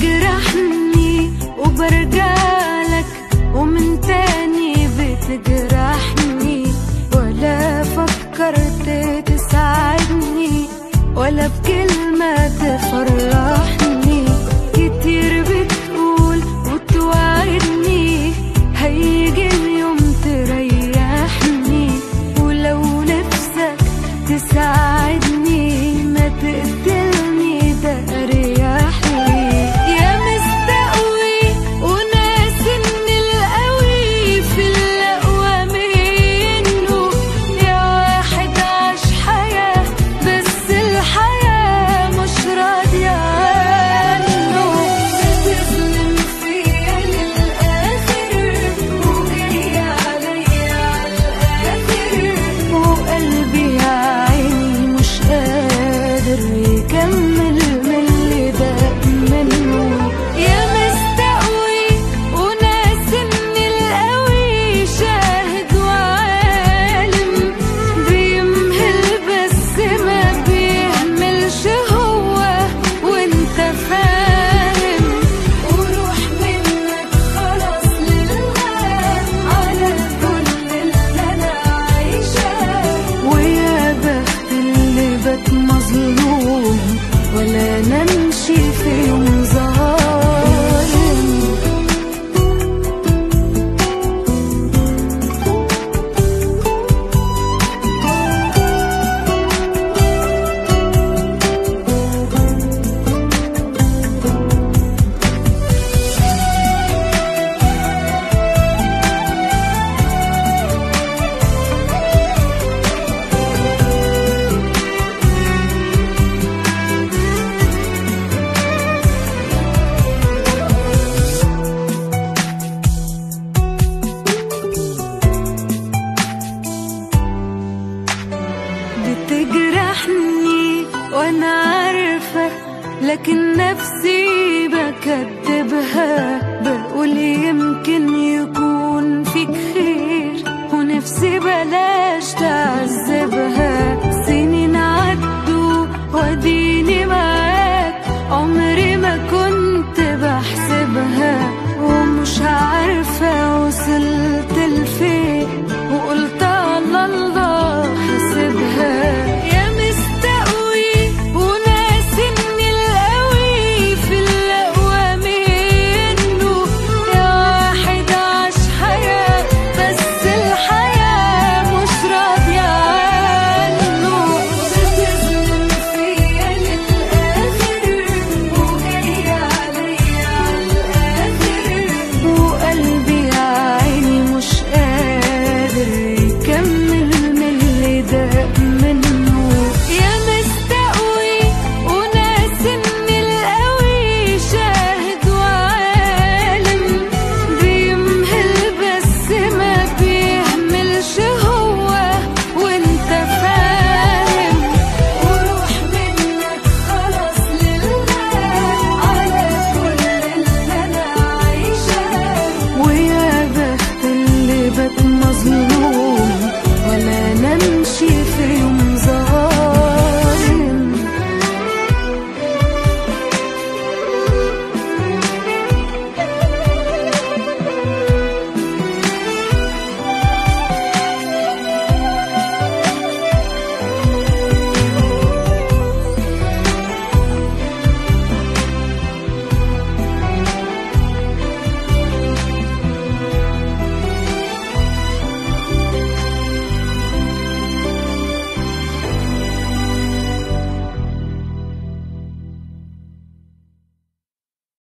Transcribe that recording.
بتجرحني وبرجعلك ومن تاني بتجرحني ولا فكرت تساعدني ولا بكلمة تفرحني كتير بتقول وتوعدني هيجي اليوم تريحني ولو نفسك تساعدني ما تقتلني ده اريح لي يا مستقوي وناس ان القوي في الاقوى منه يا واحد عاش حياة بس الحياة مش راضية عنه بتظلم فيا للآخر وجاي عليا عالآخر وقلبي يا عيني مش قادر يكمل من اللي بقى منه يا مستقوي وناس ان القوي شاهد وعالم بيمهل بس ما بيهملش هو وانت فاهم وروح منك خلاص لله على كل اللي انا عايشاه ويا بخت اللي بات مظلوم ولا نمشي في يوم ظالم بتجرحني وانا عارفة لكن نفسي بكدبها بقول يمكن يكون فيك خير ونفسي بلاش تعذبها سنين عدوا ودي